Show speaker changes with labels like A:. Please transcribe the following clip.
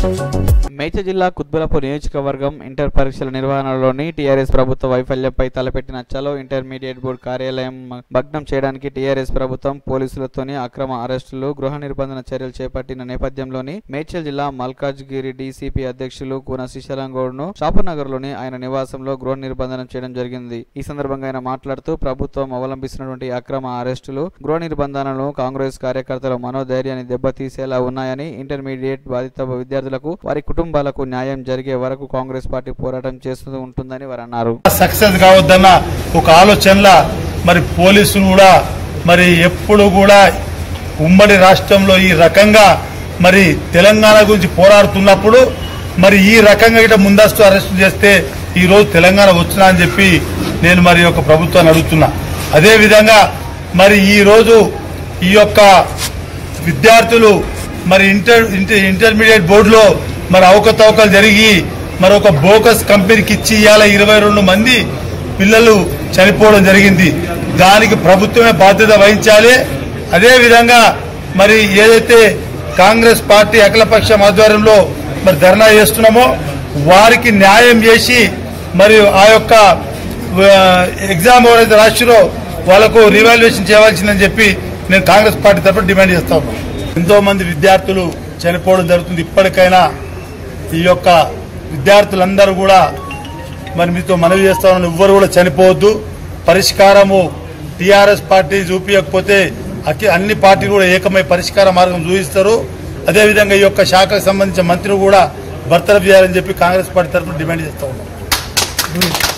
A: మేడ్చల్ జిల్లా కుత్బులాపూర్ నియోజకవర్గం ఇంటర్ పరీక్షల నిర్వహణలోని టీఆర్ఎస్ ప్రభుత్వ వైఫల్యంపై తలపెట్టిన చలో ఇంటర్మీడియట్ బోర్డు కార్యాలయం మ- భగ్నం చేయడానికి టీఆర్ఎస్ ప్రభుత్వం పోలీసులతోని అక్రమ అరెస్టులు గృహ నిర్బంధన చర్యలు చేపట్టిన నేపథ్యంలోని మేడ్చల్ జిల్లా మల్కాజ్గిరి డీసీపీ అధ్యక్షులు కూన శ్రీశైలంగౌడ్ ను షాపనగర్లోని ఆయన నివాసంలో గృహ నిర్బంధనం చేయడం జరిగింది ఈ సందర్భంగా ఆయన మాట్లాడుతూ ప్రభుత్వం అవలంబిస్తున్నటువంటి అక్రమ అరెస్టులు గృహ నిర్బంధనలు కాంగ్రెస్ కార్యకర్తల మనోధైర్యాన్ని దెబ్బతీసేలా ఉన్నాయని ఇంటర్మీడియట్ బాధిత విద్యార్థులకు వారి కుటుంబాలకు న్యాయం జరిగే వరకు కాంగ్రెస్ పార్టీ పోరాటం చేస్తూ ఉంటుందని వారు అన్నారు
B: సక్సెస్ కావద్దన్న ఒక ఆలోచనలా మరి పోలీసులు కూడా మరి ఎప్పుడు కూడా ఉమ్మడి రాష్ట్రంలో ఈ రకంగా మరి తెలంగాణ గురించి పోరాడుతున్నప్పుడు మరి ఈ రకంగా ఇట ముందస్తు అరెస్ట్ చేస్తే ఈ రోజు తెలంగాణ వచ్చినా అని చెప్పి నేను మరి ఒక ప్రభుత్వాన్ని అడుగుతున్నా అదే విధంగా మరి ఈ రోజు ఈ యొక్క విద్యార్థులు మరి ఇంటర్ ఇంటర్ ఇంటర్మీడియట్ బోర్డులో మరి అవకతవకలు జరిగి మరి ఒక బోకస్ కంపెనీకి ఇచ్చి ఇవాళ ఇరవై రెండు మంది పిల్లలు చనిపోవడం జరిగింది దానికి ప్రభుత్వమే బాధ్యత వహించాలి అదే విధంగా మరి ఏదైతే కాంగ్రెస్ పార్టీ అఖిలపక్షం ఆధ్వర్యంలో మరి ధర్నా చేస్తున్నామో వారికి న్యాయం చేసి మరి ఆ యొక్క ఆ, ఎగ్జామ్ ఎవరైతే రాసిరో వాళ్ళకు రివాల్యుయేషన్ చేయవలసిందని చెప్పి నేను కాంగ్రెస్ పార్టీ తరఫున డిమాండ్ చేస్తా ఉన్నాను ఎంతో మంది విద్యార్థులు చనిపోవడం జరుగుతుంది ఇప్పటికైనా ఈ యొక్క విద్యార్థులందరూ కూడా మరి మీతో మనవి చేస్తా ఉన్నాను ఎవ్వరు కూడా చనిపోవద్దు పరిష్కారము టీఆర్ఎస్ పార్టీ చూపించకపోతే అతి అన్ని పార్టీలు కూడా ఏకమై పరిష్కార మార్గం చూపిస్తారు అదేవిధంగా ఈ యొక్క శాఖకు సంబంధించిన మంత్రులు కూడా బర్తరఫ్ చేయాలని చెప్పి కాంగ్రెస్ పార్టీ తరఫున డిమాండ్ చేస్తా ఉన్నాం